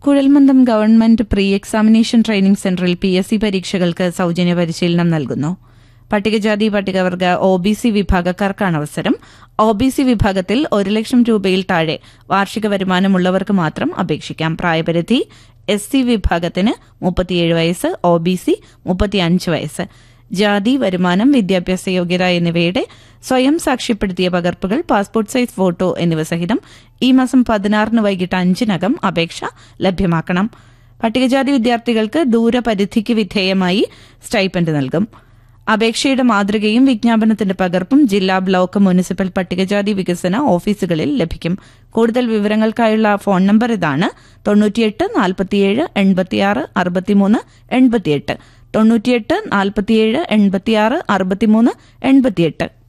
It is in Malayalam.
കുഴൽമന്ദം ഗവൺമെന്റ് പ്രീ എക്സാമിനേഷൻ ട്രെയിനിംഗ് സെന്ററിൽ പി എസ് സി പരീക്ഷകൾക്ക് സൗജന്യ പരിശീലനം നൽകുന്നു പട്ടികജാതി പട്ടികവർഗ ഒ ബി സി വിഭാഗക്കാർക്കാണ് അവസരം ഒ ബി സി വിഭാഗത്തിൽ ഒരു ലക്ഷം രൂപയിൽ താഴെ വാർഷിക വരുമാനമുള്ളവർക്ക് മാത്രം അപേക്ഷിക്കാം പ്രായപരിധി എസ് സി വിഭാഗത്തിന് മുപ്പത്തിയേഴ് വയസ്സ് ഒ ബി സി മുപ്പത്തിയഞ്ച് വയസ്സ് ജാതി വരുമാനം വിദ്യാഭ്യാസ യോഗ്യത എന്നിവയുടെ സ്വയം സാക്ഷ്യപ്പെടുത്തിയ പകർപ്പുകൾ പാസ്പോർട്ട് സൈസ് ഫോട്ടോ എന്നിവ സഹിതം ഈ മാസം പതിനാറിന് വൈകിട്ട് അഞ്ചിനകം അപേക്ഷ ലഭ്യമാക്കണം പട്ടികജാതി വിദ്യാർത്ഥികൾക്ക് ദൂരപരിധിക്ക് വിധേയമായി സ്റ്റൈപ്പൻഡ് നൽകും അപേക്ഷയുടെ മാതൃകയും വിജ്ഞാപനത്തിന്റെ പകർപ്പും ജില്ലാ ബ്ലോക്ക് മുനിസിപ്പൽ പട്ടികജാതി വികസന ഓഫീസുകളിൽ ലഭിക്കും കൂടുതൽ വിവരങ്ങൾക്കായുള്ള ഫോൺ നമ്പർ ഇതാണ് തൊണ്ണൂറ്റിയെട്ട് നാൽപ്പത്തിയേഴ് എൺപത്തിയാറ് അറുപത്തിമൂന്ന് എൺപത്തിയെട്ട് തൊണ്ണൂറ്റിയെട്ട് നാൽപ്പത്തിയേഴ് എൺപത്തിയാറ് അറുപത്തിമൂന്ന് എൺപത്തിയെട്ട്